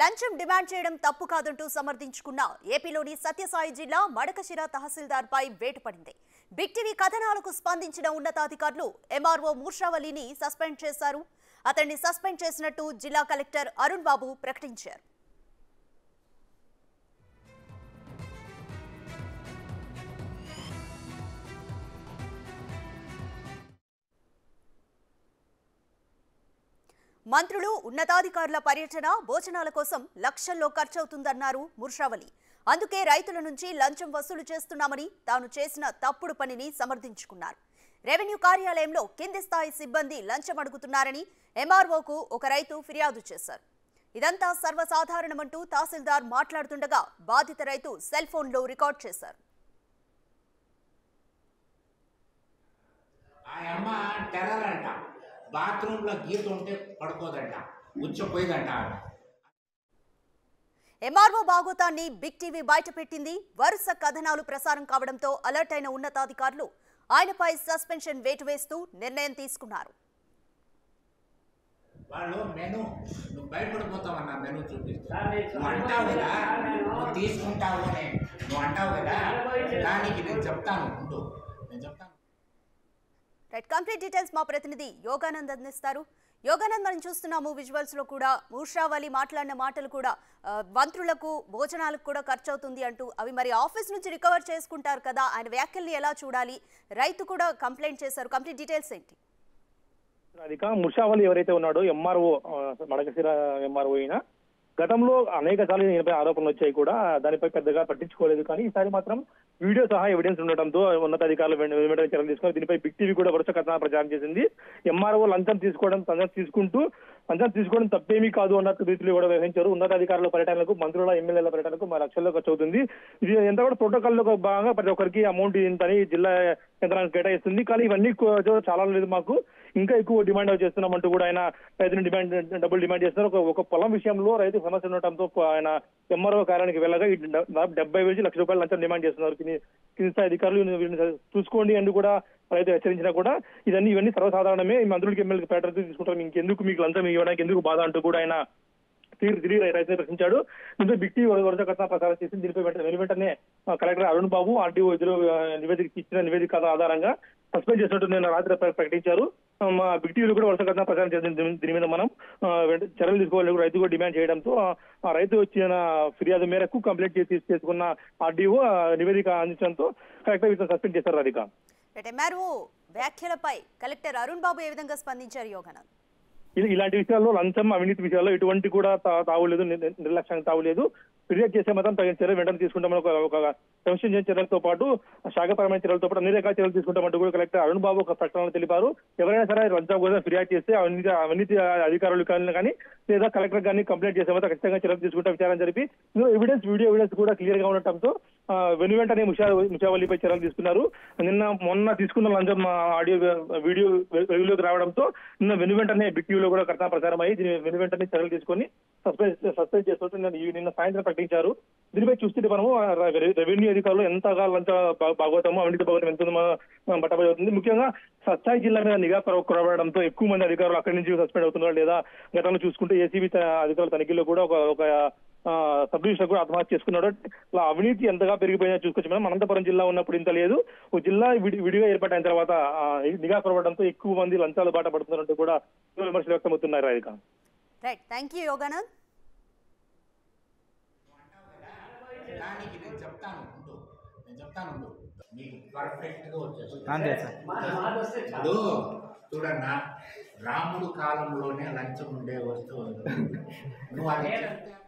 లంచం డిమాండ్ చేయడం తప్పు కాదంటూ సమర్థించుకున్న ఏపీలోని సత్యసాయి జిల్లా మడకశిర తహసీల్దార్పై వేటు పడింది బిగ్ టీవీ కథనాలకు స్పందించిన ఉన్నతాధికారులు ఎంఆర్ఓ మూర్షావలిని సస్పెండ్ చేశారు అతన్ని సస్పెండ్ చేసినట్టు జిల్లా కలెక్టర్ అరుణ్ బాబు ప్రకటించారు మంత్రులు ఉన్నతాధికారుల పర్యటన భోజనాల కోసం లక్షల్లో ఖర్చవుతుందన్నారు ముర్షావలి అందుకే రైతుల నుంచి లంచం వసూలు చేస్తున్నామని తాను చేసిన తప్పుడు పనిని సమర్థించుకున్నారు రెవెన్యూ కార్యాలయంలో కింది స్థాయి సిబ్బంది లంచం అడుగుతున్నారని ఎంఆర్ఓకు ఒక రైతు ఫిర్యాదు చేశారు ఇదంతా సర్వసాధారణమంటూ తహసీల్దార్ మాట్లాడుతుండగా బాధిత రైతు సెల్ ఫోన్లో రికార్డ్ చేశారు ఆ అమ్మ టెర్రర్ అంట బాత్రూంలో గీత ఉంటే పడుకోదంట ఉచ్చపోయేదంట ఆమె ఎంఆర్ఓ బాగోతాన్ని బిగ్ టీవీ బయటపెట్టింది వరుస కథనాలు ప్రసారం కావడంతో అలర్ట్ అయిన ఉన్నతాధికారులు ఆయనపై సస్పెన్షన్ వేటు వేస్తూ నిర్ణయం తీసుకున్నారు వాళ్ళు మెను నువ్వు భయపడిపోతావన్న మెను చూపిస్తా నువ్వు అంటావు కదా నువ్వు తీసుకుంటావు అని నువ్వు అంటావు కదా దానికి నేను చెప్తాను ఉండు నేను చెప్తాను రైట్ కంప్లీట్ డీటెయిల్స్ మా ప్రతినిధి యోగానంద్ అందిస్తారు యోగానంద్ మనం చూస్తున్నాము విజువల్స్ లో కూడా మూషావలి మాట్లాడిన మాటలు కూడా ఆ, మంత్రులకు భోజనాలకు కూడా ఖర్చు అవుతుంది అంటూ అవి మరి ఆఫీస్ నుంచి రికవర్ చేసుకుంటారు కదా ఆయన వ్యాఖ్యల్ని ఎలా చూడాలి రైతు కూడా కంప్లైంట్ చేశారు కంప్లీట్ డీటెయిల్స్ ఏంటి అధిక ముషావలి ఎవరైతే ఉన్నాడో ఎంఆర్ఓ మడకశిర ఎంఆర్ఓ అయినా గతంలో అనేక సార్లు ఈయనపై ఆరోపణలు వచ్చాయి కూడా దానిపై పెద్దగా పట్టించుకోలేదు కానీ ఈసారి మాత్రం వీడియో సహా ఎవిడెన్స్ ఉండటంతో ఉన్నతాధికారులు వెంట- వెంటనే చర్యలు తీసుకుని దీనిపై బిగ్ టీవీ కూడా వరుస కథనాలు ప్రచారం చేసింది ఎంఆర్ఓ లంచం తీసుకోవడం లంచం తీసుకుంటూ లంచం తీసుకోవడం తప్పేమీ కాదు అన్నట్టు రీతిలో కూడా వ్యవహరించారు ఉన్నతాధికారుల పర్యటనకు మంత్రుల ఎమ్మెల్యేల పర్యటనకు మా లక్షల్లో ఖర్చు అవుతుంది ఇది ఎంత కూడా ప్రోటోకాల్ లో భాగంగా ప్రతి ఒక్కరికి అమౌంట్ ఇంతని జిల్లా యంత్రాంగం కేటాయిస్తుంది కానీ ఇవన్నీ కూ- చాలా లేదు మాకు ఇంకా ఎక్కువ డిమాండ్ చేస్తున్నామంటూ కూడా ఆయన రైతుని డిమాండ్ డబ్బులు డిమాండ్ చేస్తున్నారు ఒక- ఒక పొలం విషయంలో రైతు సమస్య ఉండటంతో ఆయన ఎంఆర్ఓ కార్యానికి వెళ్ళగా ఈ డ- డెబ్బై వేలు లక్ష రూపాయలు లంచం డిమాండ్ చేస్తున్నారు కింది కింది స్థాయి అధికారులు వీళ్ళని చూసుకోండి అని కూడా రైతు హెచ్చరించినా కూడా ఇవన్నీ ఇవన్నీ సర్వసాధారణమే ఈ మంత్రులకి ఎమ్మెల్యేకి పేటర్తో తీసుకుంటారు ఇంకెందుకు మీకు లంచం ఇవ్వడానికి ఎందుకు బాధ అంటూ కూడా ఆయన తిరిగి తిరిగి రైతుని ప్రశ్నించాడు దీంతో బిగ్ టీవీ వరుస కథ ప్రసారం చేసి దీనిపై వెంటనే వెను వెంటనే ఆ, కలెక్టర్ అరుణ్ బాబు ఆర్డీఓ ఎదురు ఆ, నివేదిక ఇచ్చిన నివేదిక ఆధారంగా సస్పెండ్ చేసినట్టు నేను రాత్రి ప్ర- ప్రకటించారు ఆ, మా బిగ్ టీవీలో కూడా వరుస కథ ప్రచారం చేసింది దీని- దీని మీద మనం ఆ, వెంట- చర్యలు తీసుకోవాలని కూడా రైతు కూడా డిమాండ్ చేయడంతో ఆ, ఆ రైతు వచ్చిన ఫిర్యాదు మేరకు కంప్లైంట్ చేసి చేసుకున్న ఆర్డీఓ ఆ, నివేదిక అందించడంతో కలెక్టర్ ఇతను సస్పెండ్ చేశారు రాధిక రైట్ ఎంఆర్ఓ వ్యాఖ్యలపై కలెక్టర్ అరుణ్ బాబు ఏ విధంగా స్పందించారు యోగానంద్ ఇది ఇలాంటి విషయాల్లో లంచం అవినీతి విషయాల్లో ఎటువంటి కూడా తా- తావులేదు ని- ని- నిర్లక్ష్యానికి తావులేదు ఫిర్యాదు చేసే మాత్రం తగిన చర్య వెంటనే తీసుకుంటామని ఒక ఒక కమిషన్ చేసిన చర్యలతో పాటు శాఖపరమైన చర్యలతో పాటు అన్ని రకాల చర్యలు తీసుకుంటామంటూ కూడా కలెక్టర్ అరుణ్ బాబు ఒక ప్రకటనలో తెలిపారు ఎవరైనా సరే లంచం కోసం ఫిర్యాదు చేస్తే అవినీతి అవినీతి అధికారులు కానీ కానీ లేదా కలెక్టర్ కానీ కంప్లైంట్ చేసే మాత్రం ఖచ్చితంగా చర్యలు తీసుకుంటా విచారణ జరిపి ఇందులో ఎవిడెన్స్ వీడియో ఎవిడెన్స్ కూడా క్లియర్ గా ఉండటంతో ఆ, వెను వెంటనే ముషా ముషావలిపై చర్యలు తీసుకున్నారు నిన్న మొన్న తీసుకున్న లంచం ఆ, ఆడియో వీడియో వెలుగులోకి రావడంతో నిన్న వెను వెంటనే బిగ్ టీవీలో కూడా కథా ప్రచారం అయ్యి దీని వెను వెంటనే చర్యలు తీసుకొని సస్పెండ్ సస్పెండ్ చేస్తుంటే నిన్న ఈ- నిన్న సాయంత్రం ప్రకటించారు దీనిపై చూస్తే మనము ఆ, రె- రెవెన్యూ అధికారులు ఎంతగా లంచ భా- భాగవతము అవినీతి భాగవతం ఎంత ఉందో మనం బట్టబడి అవుతుంది ముఖ్యంగా సత్సాయి జిల్లా మీద నిఘా కొరవడంతో ఎక్కువ మంది అధికారులు అక్కడి నుంచి సస్పెండ్ అవుతున్నారు లేదా గతంలో చూసుకుంటే ఏసీబీ అధికారుల తనిఖీలో కూడా ఒక ఒక ఆ, సబ్ డివిజనర్ కూడా ఆత్మహత్య చేసుకున్నాడు అలా అవినీతి ఎంతగా పెరిగిపోయినా చూసుకోవచ్చు మనం అనంతపురం జిల్లా ఉన్నప్పుడు ఇంత లేదు ఒక జిల్లా విడి- విడిగా ఏర్పాటైన తర్వాత ఆ, ఈ నిఘా కొరవడంతో ఎక్కువ మంది లంచాలు బాట పడుతున్నట్టు కూడా విమర్శలు వ్యక్తమవుతున్నారు Radhika right thank you Yoganand దానికి నేను చెప్తాను ఉండు నేను చెప్తాను ఉండు మీకు పర్ఫెక్ట్ గా వచ్చేస్తుంది అంతే సార్ ఇప్పుడు చూడన్నా రాముడు కాలంలోనే లంచం ఉండే వస్తువు నువ్వు అది చెప్తే